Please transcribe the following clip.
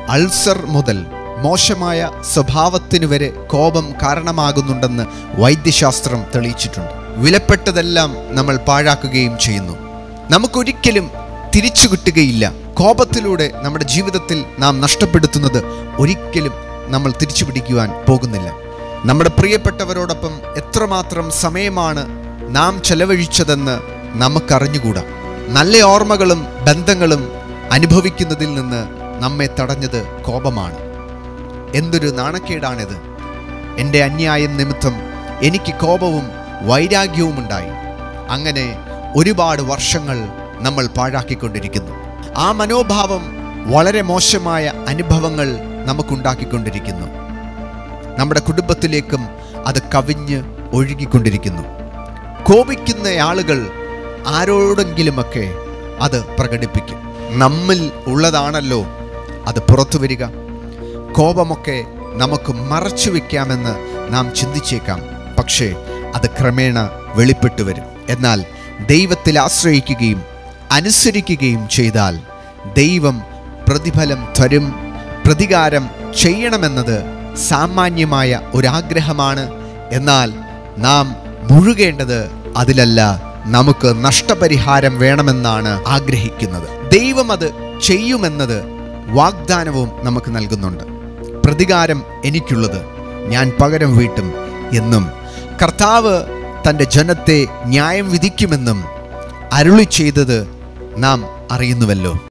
ulcer മുതൽ മോശമായ സ്വഭാവത്തിനു വരെ കോപം കാരണമാകുന്നുണ്ടെന്ന് വൈദ്യശാസ്ത്രം തെളിയിച്ചിട്ടുണ്ട് വിലപ്പെട്ടതെല്ലാം നമ്മൾ പാഴാക്കുകയും ചെയ്യുന്നു നമുക്കൊരിക്കലും തിരിച്ചു കിട്ടുകയില്ല കോപത്തിലൂടെ നമ്മുടെ ജീവിതത്തിൽ നാം നഷ്ടപ്പെടുത്തുന്നത് ഒരിക്കലും നമ്മൾ തിരിച്ചു പിടിക്കുവാൻ പോകുന്നില്ല നമ്മുടെ പ്രിയപ്പെട്ടവരോടൊപ്പം എത്രമാത്രം സമയമാണ് നാം ചെലവഴിച്ചതെന്ന് നമുക്കറിഞ്ഞുകൂടാ നല്ല ഓർമ്മകളും ബന്ധങ്ങളും അനുഭവിക്കുന്നതിൽ നിന്ന് നമ്മെ തടഞ്ഞത് കോപമാണ് എന്തൊരു നാണക്കേടാണിത് എൻ്റെ അന്യായം നിമിത്തം എനിക്ക് കോപവും വൈരാഗ്യവും ഉണ്ടായി അങ്ങനെ ഒരുപാട് വർഷങ്ങൾ നമ്മൾ പാഴാക്കിക്കൊണ്ടിരിക്കുന്നു ആ മനോഭാവം വളരെ മോശമായ അനുഭവങ്ങൾ നമുക്കുണ്ടാക്കിക്കൊണ്ടിരിക്കുന്നു നമ്മുടെ കുടുംബത്തിലേക്കും അത് കവിഞ്ഞ് ഒഴുകിക്കൊണ്ടിരിക്കുന്നു കോപിക്കുന്ന ആളുകൾ ആരോടെങ്കിലുമൊക്കെ അത് പ്രകടിപ്പിക്കും നമ്മിൽ ഉള്ളതാണല്ലോ അത് പുറത്തു വരിക കോപമൊക്കെ നമുക്ക് മറച്ചു വെക്കാമെന്ന് നാം ചിന്തിച്ചേക്കാം പക്ഷേ അത് ക്രമേണ വെളിപ്പെട്ടു വരും എന്നാൽ ദൈവത്തിൽ ആശ്രയിക്കുകയും അനുസരിക്കുകയും ചെയ്താൽ ദൈവം പ്രതിഫലം തരും പ്രതികാരം ചെയ്യണമെന്നത് സാമാന്യമായ ഒരാഗ്രഹമാണ് എന്നാൽ നാം മുഴുകേണ്ടത് അതിലല്ല നമുക്ക് നഷ്ടപരിഹാരം വേണമെന്നാണ് ആഗ്രഹിക്കുന്നത് ദൈവം അത് ചെയ്യുമെന്നത് വാഗ്ദാനവും നമുക്ക് നൽകുന്നുണ്ട് പ്രതികാരം എനിക്കുള്ളത് ഞാൻ പകരം വീട്ടും എന്നും കർത്താവ് തൻ്റെ ജനത്തെ ന്യായം വിധിക്കുമെന്നും അരുളി ചെയ്തത് നാം അറിയുന്നുവല്ലോ